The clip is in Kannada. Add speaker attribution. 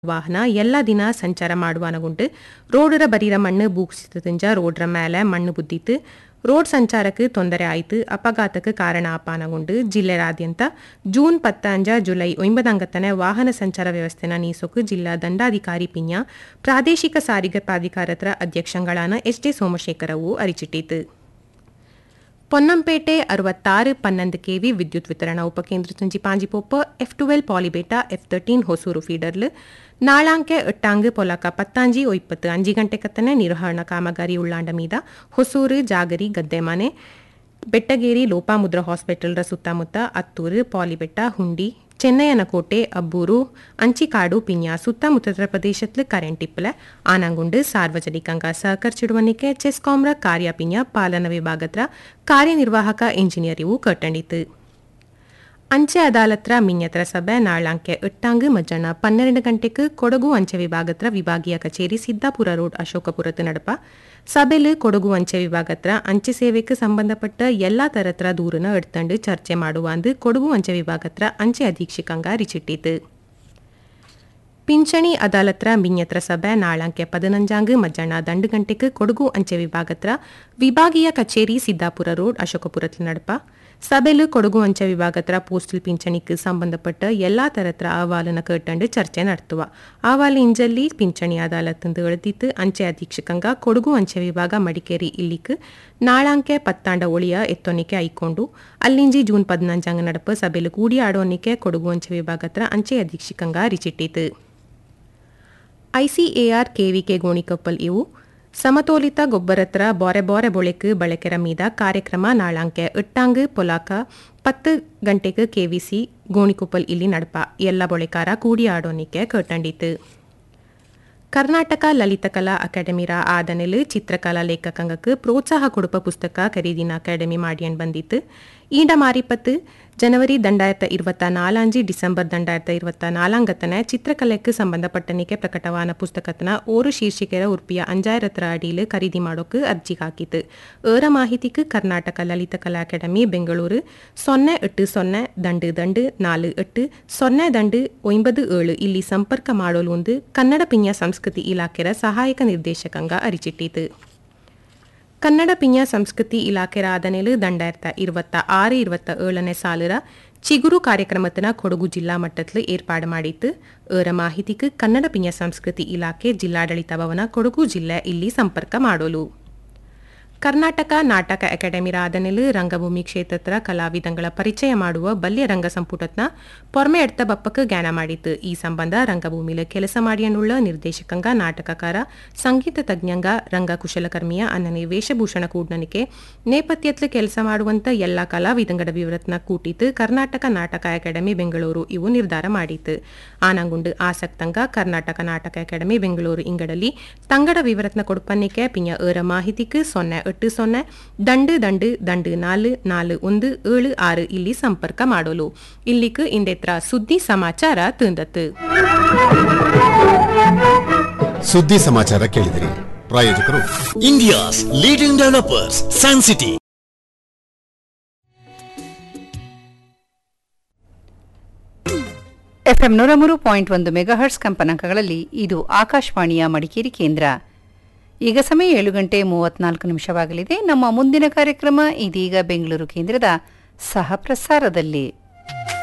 Speaker 1: ವಾಹನ ಎಲ್ಲ ದಿನ ಸಂಚಾರ ಮಾಡುವಾನಗುಂಡು ರೋಡರ ಬರೀರ ಮಣ್ಣು ಬೂಗಿಸಿದಂಜ ರೋಡ್ರ ಮೇಲೆ ಮಣ್ಣು ಬುದ್ದಿತ್ತು ರೋಡ್ ಸಂಚಾರಕ್ಕೆ ತೊಂದರೆ ಆಯಿತು ಅಪಘಾತಕ್ಕೆ ಕಾರಣ ಅಪಾನಗೊಂಡು ಜಿಲ್ಲೆಯಾದ್ಯಂತ ಜೂನ್ ಪತ್ತಂಜ ಜುಲೈ ಒಂಬದಂಗತನೆ ವಾಹನ ಸಂಚಾರ ವ್ಯವಸ್ಥೆನ ನೀಸೋಕು ಜಿಲ್ಲಾ ದಂಡಾಧಿಕಾರಿ ಪಿನ್ಯ ಪ್ರಾದೇಶಿಕ ಸಾರಿಗೆ ಪ್ರಾಧಿಕಾರತ್ರ ಅಧ್ಯಕ್ಷಗಳಾನ ಎಸ್ ಡಿ ಸೋಮಶೇಖರವು ಅರಿಚಿಟ್ಟಿತು ಪೊನ್ನಂಪೇಟೆ ಅರವತ್ತಾರು ಪನ್ನೊಂದು ಕೆವಿ ವಿದ್ಯುತ್ ವಿತರಣಾ ಉಪಕೇಂದ್ರ ತುಂಜಿ ಪಾಂಜಿಪೊಪ್ಪ F twelve Palibetta F thirteen Hosur ಫೀಡರ್ಲು ನಾಳಾಂಕೆ ಎಟ್ಟಾಂಗ್ ಪೊಲಕ ಪತ್ತಾಂಜಿ ಒಯ್ಪತ್ತು ಅಂಜಿ ಗಂಟೆ ಕತ್ತನೆ ನಿರ್ವಹಣಾ ಕಾಮಗಾರಿ ಉಳ್ಳಾಂಡ ಮೀದ ಹೊಸೂರು ಜಾಗರಿ ಗದ್ದೆಮನೆ ಬೆಟ್ಟಗೇರಿ ಲೋಪಾಮುದ್ರ ಹಾಸ್ಪಿಟಲ್ರ ಸುತ್ತಮುತ್ತ ಅತ್ತೂರು ಪಾಲಿಬೆಟ್ಟ ಹುಂಡಿ ಚೆನ್ನಯ್ಯನಕೋಟೆ ಅಬ್ಬೂರು ಅಂಚಿಕಾಡು ಪಿನ್ಯ ಸುತ್ತಮುತ್ತದ ಪ್ರದೇಶತ್ಲು ಕರೆಂಟ್ ಇಪ್ಪಲ ಆನಂಗುಂಡು ಸಾರ್ವಜನಿಕಂಗ ಸಹಕರಿಸಿಡುವನಿಕೆ ಚೆಸ್ಕಾಂರ ಕಾರ್ಯ ಪಿನ್ಯ ಪಾಲನಾ ವಿಭಾಗತ್ರ ಕಾರ್ಯನಿರ್ವಾಹಕ ಇಂಜಿನಿಯರ್ ಇವು ಕಟ್ಟಂಡಿತು ಅಂಚೆ ಅದಾಲತ್ರ ಮಿನ್ಯತ್ರ ಸಭೆ ನಾಳಾಂಕೆ ಎಟ್ಟಾಂಗ್ ಮಧ್ಯಾಹ್ನ ಪನ್ನೆರಡು ಗಂಟೆಗೆ ಕೊಡಗು ಅಂಚೆ ವಿಭಾಗತ್ರ ವಿಭಾಗೀಯ ಕಚೇರಿ ಸಿದ್ದಾಪುರ ರೋಡ್ ಅಶೋಕಪುರത്ത് ನಡಪ ಸಭೆಲು ಕೊಡಗು ಅಂಚೆ ವಿಭಾಗತ್ರ ಅಂಚೆ ಸೇವೆಗೆ ಸಂಬಂಧಪಟ್ಟ ಎಲ್ಲಾ ತರತ್ರ ದೂರನ ಎಡ್ತಂಡು ಚರ್ಚೆ ಮಾಡುವಂದು ಕೊಡಗು ಅಂಚೆ ವಿಭಾಗತ್ರ ಅಂಚೆ ಅಧೀಕ್ಷಕಂಗ ರಿಚಿಟ್ಟಿತು ಪಿಂಚಣಿ ಅದಾಲತ್ರ ಮಿನ್ಯತ್ರ ಸಭೆ ನಾಳಂಕೆ ಪದಿನಂಜಾಂಗ್ ಮಧ್ಯಾಹ್ನ ದಂಡು ಗಂಟೆಗೆ ಕೊಡಗು ಅಂಚೆ ವಿಭಾಗತ್ರ ವಿಭಾಗೀಯ ಕಚೇರಿ ಸಿದ್ದಾಪುರ ರೋಡ್ ಅಶೋಕಪುರத்தில் ನಡಪ ಸಭೆಲು ಕೊಡಗು ಅಂಚೆ ವಿಭಾಗತ್ರ ಪೋಸ್ಟಲ್ ಪಿಂಚಣಿಗೆ ಸಂಬಂಧಪಟ್ಟ ಎಲ್ಲಾ ತರತ್ರ ಅಹವಾಲನ ಕೇಟಂಡು ಚರ್ಚೆ ನಡೆಸುವ ಅಹವಾಲು ಇಂಜಲ್ಲಿ ಪಿಂಚಣಿ ಅದಾಲತ್ತಂದು ಎಳೆದಿತ್ತು ಅಂಚೆ ಅಧೀಕ್ಷಕಂಗ ಕೊಡಗು ಅಂಚೆ ವಿಭಾಗ ಮಡಿಕೇರಿ ಇಲ್ಲಿಕ್ ನಾಳಾಂಕೆ ಪತ್ತಾಂಡ ಒಳಿಯ ಎತ್ತೊನಿಕೆ ಐಕೊಂಡು ಅಲ್ಲಿಂಜಿ ಜೂನ್ ಪದಿನಂಜಾಂಗ್ ನಡಪ ಸಭೆಲು ಕೂಡಿ ಆಡೋನಿಕೆ ಕೊಡಗು ಅಂಚೆ ವಿಭಾಗತ್ರ ಅಂಚೆ ಅಧೀಕ್ಷಕಂಗ ರಿಚಿಟ್ಟಿತು ಐಸಿಎಆರ್ ಕೆವಿಕೆ ಗೋಣಿಕೊಪ್ಪಲ್ ಇವು ಸಮತೋಲಿತ ಗೊಬ್ಬರತ್ರ ಬೊರೆ ಬೊರೆ ಬೊಳೆಕ್ ಬಳಕೆರ ಮೀದ ಕಾರ್ಯಕ್ರಮ ನಾಳಾಂಕೆ ಇಟ್ಟಾಂಗ್ ಪೊಲಾಕ ಪತ್ತು ಗಂಟೆಗೆ ಕೆವಿಸಿ ಗೋಣಿಕೊಪ್ಪಲ್ ಇಲ್ಲಿ ನಡಪ ಎಲ್ಲ ಬೊಳೆಕಾರ ಕೂಡಿ ಆಡೋನಿಕೆ ಕಟ್ಟಂಡಿತು ಕರ್ನಾಟಕ ಲಲಿತಕಲಾ ಅಕಾಡೆಮಿರ ಆದನೆಲು ಚಿತ್ರಕಲಾ ಲೇಖಕಂಗಕ್ಕೆ ಪ್ರೋತ್ಸಾಹ ಕೊಡುಪ ಪುಸ್ತಕ ಖರೀದಿನ ಅಕಾಡೆಮಿ ಮಾಡಿಯನ್ ಬಂದಿತ್ತು ಈಂಡ ಮಾರಿಪತ್ತು ಜನವರಿ ದಂಡಾಯಿರத்த இருபத்த நாலாஞ்சு டிசம்பர் ದಂಡಾಯಿರತ್ತ இருபத்த நாலாங்கத்தன ಚಿತ್ರಕಲೆಗೆ ಸಂಬಂಧಪಟ್ಟನಿಕೆ ಪ್ರಕಟವಾದ ಪುಸ್ತಕತನ ಓರು ಶೀರ್ಷಿಕೆರ ಉರ್ಪಿಯ ಅಂಜಾಯಿರತ್ರ ಅಡಿಲು ಖರೀದಿ ಮಾಡೋಕೆ ಅರ್ಜಿ ಹಾಕಿತು ಏರ ಮಾಹಿತಿக்கு ಕರ್ನಾಟಕ ಲಲಿತ ಕಲಾ ಅಕಾಡೆಮಿ ಬೆಂಗಳೂರು ಸೊನ್ನೆ ಎಟ್ಟು ಸೊನ್ನೆ ದಂಡು ದಂಡು ನಾಲು ಎಟ್ಟು ಸೊನ್ನೆ ದಂಡು ಒಂಬದು ಏಳು ಇಲ್ಲಿ ಸಂಪರ್ಕ ಮಾಡೋಲು ಒಂದು ಕನ್ನಡ ಪಿನ್ಯ ಸಂಸ್ಕೃತಿ ಇಲಾಖೆರ ಸಹಾಯಕ ನಿರ್ದೇಶಕಂಗ ಅರಿಚಿಟ್ಟಿತು ಕನ್ನಡ ಪಿಂಜ ಸಂಸ್ಕೃತಿ ಇಲಾಖೆ ಆದನೆಲು ದಂಡಾಯಿರತ್ತ இருபತ್ತ ಆರು இருபತ್ತ ಏಳನೇ ಸಾಲರ ಚಿಗುರು ಕಾರ್ಯಕ್ರಮತನ ಕೊಡಗು ಜಿಲ್ಲಾ ಮಟ್ಟದಲ್ಲಿ ಏರ್ಪಾಡು ಮಾಡಿತ್ತು ಏರ ಮಾಹಿತಿಗೆ ಕನ್ನಡ ಪಿಂಜ ಸಂಸ್ಕೃತಿ ಇಲಾಖೆ ಜಿಲ್ಲಾಡಳಿತ ಭವನ ಕೊಡಗು ಜಿಲ್ಲೆ ಇಲ್ಲಿ ಸಂಪರ್ಕ ಮಾಡೋಲು ಕರ್ನಾಟಕ ನಾಟಕ ಅಕಾಡೆಮಿ ರಾದನೆಲು ರಂಗಭೂಮಿ ಕ್ಷೇತ್ರತ್ರ ಕಲಾವಿದಂಗಳ ಪರಿಚಯ ಮಾಡುವ ಬಲ್ಯ ರಂಗ ಸಂಪುಟತ್ನ ಪೊರ್ಮೆ ಎಡ್ತ ಬಪ್ಪಕ್ಕೆ ಜ್ಞಾನ ಮಾಡಿತ್ತು ಈ ಸಂಬಂಧ ರಂಗಭೂಮಿಲ ಕೆಲಸ ಮಾಡಿಯನ್ನುಳ್ಳ ನಿರ್ದೇಶಕಂಗ ನಾಟಕಕಾರ ಸಂಗೀತ ತಜ್ಞಂಗ ರಂಗ ಕುಶಲಕರ್ಮಿಯ ಅನ್ನನೆ ವೇಷಭೂಷಣ ಕೂಡ್ನನಿಕೆ ನೇಪಥ್ಯತ್ಲು ಕೆಲಸ ಮಾಡುವಂತ ಎಲ್ಲಾ ಕಲಾವಿದಂಗಡ ವಿವರತ್ನ ಕೂಟಿತು ಕರ್ನಾಟಕ ನಾಟಕ ಅಕಾಡೆಮಿ ಬೆಂಗಳೂರು ಇವು ನಿರ್ಧಾರ ಮಾಡಿತು ಆನಂಗುಂಡು ಆಸಕ್ತಂಗ ಕರ್ನಾಟಕ ನಾಟಕ ಅಕಾಡೆಮಿ ಬೆಂಗಳೂರು ಇಂಗಡಲಿ ತಂಗಡ ವಿವರತ್ನ ಕೊಡುಪನ್ನಿಕೆ ಪಿಂಜ ಏರ ಮಾಹಿತಿக்கு ಸೊನ್ನೆ ಎಟ್ಟು ಸೊನ್ನೆ ದಂಡು ದಂಡು ದಂಡು ನಾಲು ನಾಲು ಒಂದು ಏಳು ಆರು ಇಲ್ಲಿ ಸಂಪರ್ಕ ಮಾಡೋಲು ಇಲ್ಲಿಕ್ ಇಂದೆತ್ರ ಸುದ್ದಿ ಸಮಾಚಾರ ತಂದತ್ತು
Speaker 2: ಸುದ್ದಿ ಸಮಾಚಾರ ಕೇಳಿದಿರಿ ಪ್ರಾಯೋಜಕರು
Speaker 3: India's leading developers San City
Speaker 4: FM ನೂರ ಮೂರು ಪಾಯಿಂಟ್ ಒಂದು ಮೆಗಾಹರ್ಟ್ಸ್ ಕಂಪನಾಂಕಗಳಲ್ಲಿ ಇದು ಆಕಾಶವಾಣಿಯ ಮಡಿಕೇರಿ ಕೇಂದ್ರ ಈಗ ಸಮಯ ಏಳು ಗಂಟೆ ಮೂವತ್ನಾಲ್ಕು ನಿಮಿಷವಾಗಲಿದೆ ನಮ್ಮ ಮುಂದಿನ ಕಾರ್ಯಕ್ರಮ ಇದೀಗ ಬೆಂಗಳೂರು ಕೇಂದ್ರದ ಸಹ ಪ್ರಸಾರದಲ್ಲಿ